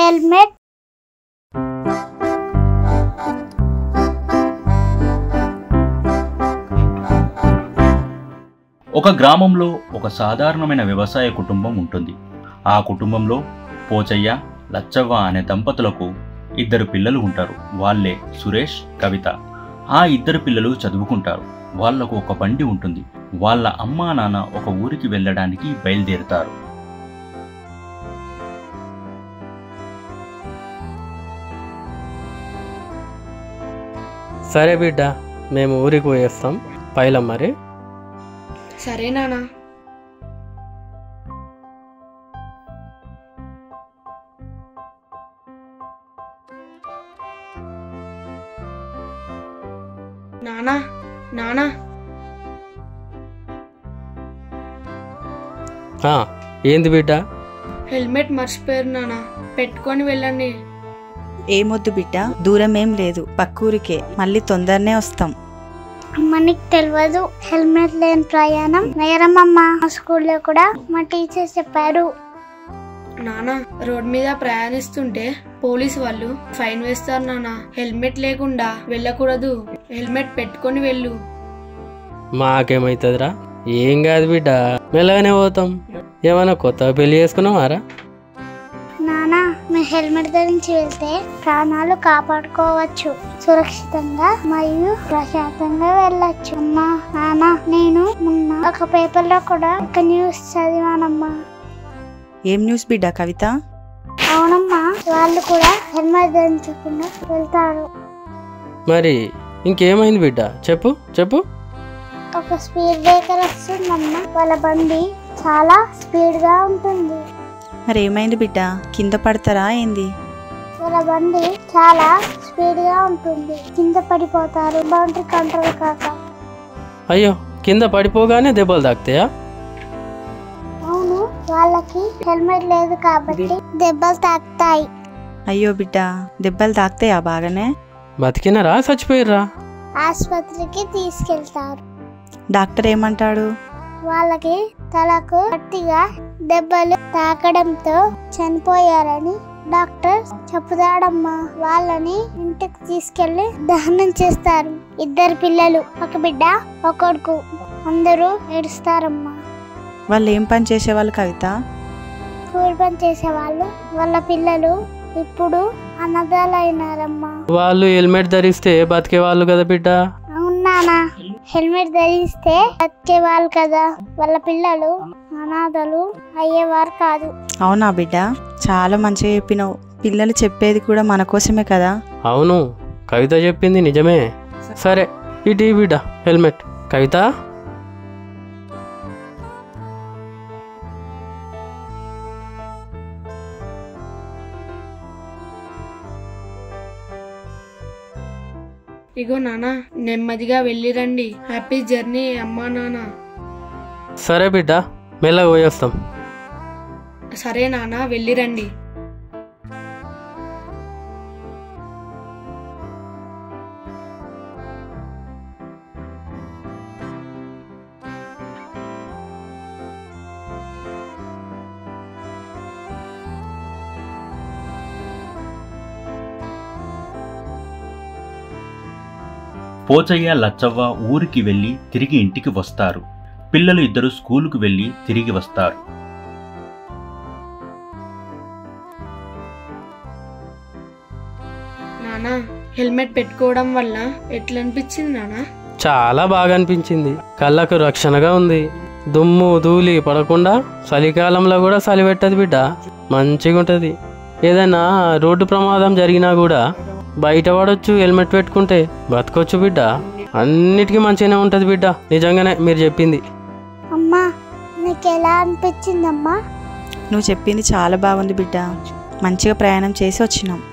helmet ఒక గ్రామంలో ఒక సాధారణమైన వ్యవసాయ కుటుంబం ఉంటుంది ఆ కుటుంబంలో పోచయ్య లచ్చవ్వ అనే దంపతులకు ఇద్దరు పిల్లలు ఉంటారు వాళ్ళే సురేష్ కవిత ఆ ఇద్దరు పిల్లలు చదువుకుంటారు వాళ్లకు ఒక బండి ఉంటుంది వాళ్ళ అమ్మా నాన్న ఒక ఊరికి వెళ్ళడానికి బయలుదేరుతారు సరే బిడ్డ మేము ఊరికి పోయేస్తాం పైలం మరి సరే నానా నానా నానా ఆ, ఏంది బిడ్డ హెల్మెట్ మర్చిపోయారు నానా పెట్టుకొని వెళ్ళండి ఏమొద్దు బిడ్డ దూరం ఏం లేదు పక్కూరికే మళ్ళీ తొందరనే వస్తాం అమ్మ నీకు తెలియదు హెల్మెట్ లేని ప్రయాణం నేరమమ్మ మా స్కూల్లో కూడా మా టీచర్స్ చెప్పారు నానా రోడ్ మీద ప్రయాణిస్తుంటే పోలీస్ వాళ్ళు ఫైన్ వేస్తారు నానా హెల్మెట్ లేకుండా వెళ్ళకూడదు హెల్మెట్ పెట్టుకొని వెళ్ళు మాకేమవుతుందిరా ఏం కాదు బిడ్డ మెల్లగానే పోతాం ఏమైనా కొత్తగా పెళ్లి చేసుకున్నావారా నానా మీ హెల్మెట్ ధరించి వెళ్తే ప్రాణాలు కాపాడుకోవచ్చు సురక్షితంగా మరియు ప్రశాంతంగా వెళ్ళొచ్చు అమ్మా నాన్న నేను మొన్న ఒక పేపర్లో కూడా ఒక న్యూస్ చదివానమ్మా ఏం న్యూస్ బిడ్డ కవిత అవునమ్మా వాళ్ళు కూడా హెల్మెట్ ధరించకుండా వెళ్తారు మరి ఇంకేమైంది బిడ్డ చెప్పు చెప్పు ఒక స్పీడ్ బ్రేకర్ వస్తుందమ్మా వాళ్ళ బండి చాలా స్పీడ్ గా ఉంటుంది మరి ఏమైంది బిడ్డ కింద పడతారా ఏంది వాళ్ళ బండి చాలా స్పీడ్ గా ఉంటుంది కింద పడిపోతారు బౌండరీ కంట్రోల్ కాక అయ్యో కింద పడిపోగానే దెబ్బలు తాకుతాయా అవును వాళ్ళకి హెల్మెట్ లేదు కాబట్టి దెబ్బలు తాకుతాయి అయ్యో బిడ్డ దెబ్బలు తాకుతాయా బాగానే బతికినరా చచ్చిపోయిర్రా ఆసుపత్రికి తీసుకెళ్తారు డాక్టర్ ఏమంటాడు వాళ్ళకి తలకు గట్టిగా దెబ్బలు తాకడంతో చనిపోయారని డాక్టర్ చెప్పుతాడమ్మా వాళ్ళని ఇంటికి తీసుకెళ్లి దహనం చేస్తారు ఇద్దరు పిల్లలు ఒక బిడ్డ ఒక కొడుకు అందరూ ఏడుస్తారమ్మా వాళ్ళు ఏం పని చేసేవాళ్ళు కవిత కూలి పని చేసేవాళ్ళు వాళ్ళ పిల్లలు ఇప్పుడు అన్నదాలైనారమ్మా వాళ్ళు హెల్మెట్ ధరిస్తే బతికే వాళ్ళు కదా బిడ్డ అవునానా హెల్మెట్ ధరిస్తే బతికేవాళ్ళు కదా వాళ్ళ పిల్లలు అనాథలు అయ్యేవారు కాదు అవునా బిడ్డ చాలా మంచిగా చెప్పినావు పిల్లలు చెప్పేది కూడా మన కోసమే కదా అవును కవిత చెప్పింది నిజమే సరే ఇటీ బిడ్డ హెల్మెట్ కవిత ఇగో నానా నెమ్మదిగా వెళ్ళిరండి హ్యాపీ జర్నీ అమ్మా నాన్న సరే బిడ్డ మెల్లగా పోయేస్తాం సరే నానా వెళ్ళిరండి పోచయ్య లచ్చవ్వ ఊరికి వెళ్ళి తిరిగి ఇంటికి వస్తారు పిల్లలు ఇద్దరు స్కూలుకు వెళ్ళి తిరిగి వస్తారు నానా హెల్మెట్ పెట్టుకోవడం వల్ల ఎట్లా అనిపించింది నానా చాలా బాగా అనిపించింది కళ్ళకు రక్షణగా ఉంది దుమ్ము ధూళి పడకుండా చలికాలంలో కూడా చలి పెట్టదు బిడ్డ మంచిగా ఉంటుంది ఏదైనా రోడ్డు ప్రమాదం జరిగినా కూడా బయట పడవచ్చు హెల్మెట్ పెట్టుకుంటే బతకొచ్చు బిడ్డ అన్నిటికీ మంచిగానే ఉంటుంది బిడ్డ నిజంగానే మీరు చెప్పింది అమ్మా నీకు ఎలా అనిపించిందమ్మా నువ్వు చెప్పింది చాలా బాగుంది బిడ్డ మంచిగా ప్రయాణం చేసి వచ్చినాం